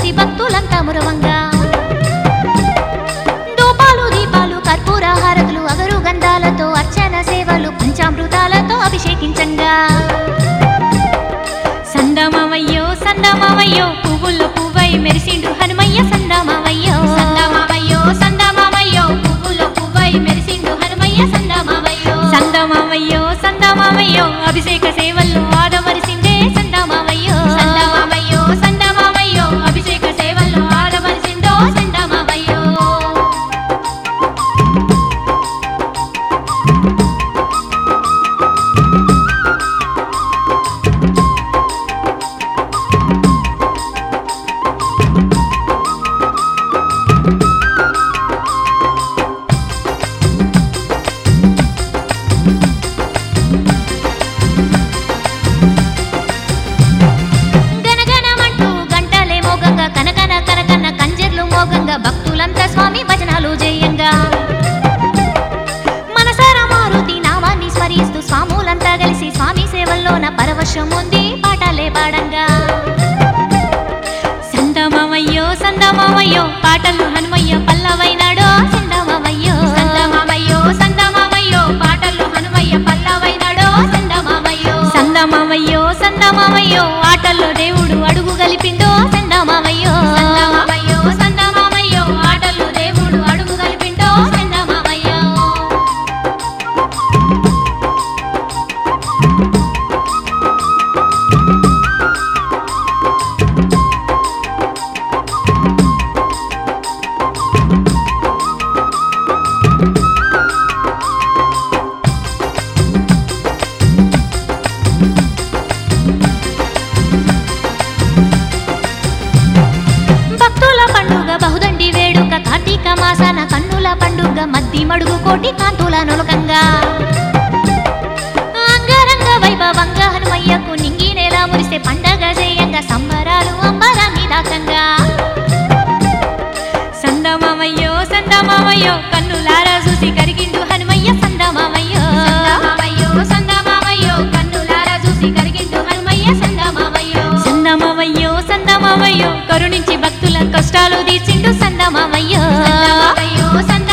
చూసి భక్తులంతా మురవంగా దూపాలు దీపాలు కర్పూర హారతులు అగరు గంధాలతో అర్చన సేవలు పంచామృతాలతో అభిషేకించంగా సందమామయ్యో సందమామయ్యో పువ్వుల్లో పువ్వై మెరిసిండు హనుమయ్య సందమామయ్యో సందమామయ్యో సందమామయ్యో పువ్వులో పువ్వై మెరిసిండు హనుమయ్య సందమామయ్యో సందమామయ్యో సందమామయ్యో అభిషేక సేవల్లో ఆదమరిసిందే సందమామయ్యో సందమామయ్యో సందమామయ్యో అభిషేక సేవల్లో ఆడవలసిందో సందమామయ్యో గనగనమంటూ గంటలే మోగంగా కనకన కనకన కంజర్లు మోగంగా భక్తులంతా స్వామి భజనాలు చేయంగా మనసార మారుతి నామాన్ని స్మరిస్తూ స్వాములంతా కలిసి స్వామి సేవల్లోన పరవశం ఉంది పాటలే పాడంగా సందమామయ్యో సందమామయ్యో పాటలు హనుమయ్య పల్లవైనాడో సందమామయ్యో సందమామయ్యో సందమామయ్యో పాటలు హనుమయ్య పల్లవైనాడో సందమామయ్యో సందమామయ్యో సందమామయ్యో ఆటల్లో దేవుడు అడుగు గలిపిండో సందమామయ్యో సందమామయ్యో సందమామయ్యో ఆటలు దేవుడు అడుగు కలిపిండో సందమామయ్యో భక్తుల పండుగ బహుదండి వేడుక కార్తీక మాసాన కన్నుల పండుగ మద్ది మడుగు కోటి కాంతుల నులకంగా అంగరంగ వైభవంగా హనుమయ్యకు నింగి నేల మురిసే పండగ చేయంగా సంబరాలు అంబరాన్ని దాకంగా సందమామయ్యో సందమామయ్యో కన్నులారా చూసి కరిగిండు హనుమయ్య సందమామయ్యో సందమామయ్యో సందమామయ్యో కన్నులారా చూసి కరిగిండు హనుమయ్య సందమామయ్యో సందమామయ్యో సందమామయ్యో కరుణించి భక్తుల కష్టాలు తీర్చిండు సందమామయ్యో సందమామయ్యో సందమామయ్యో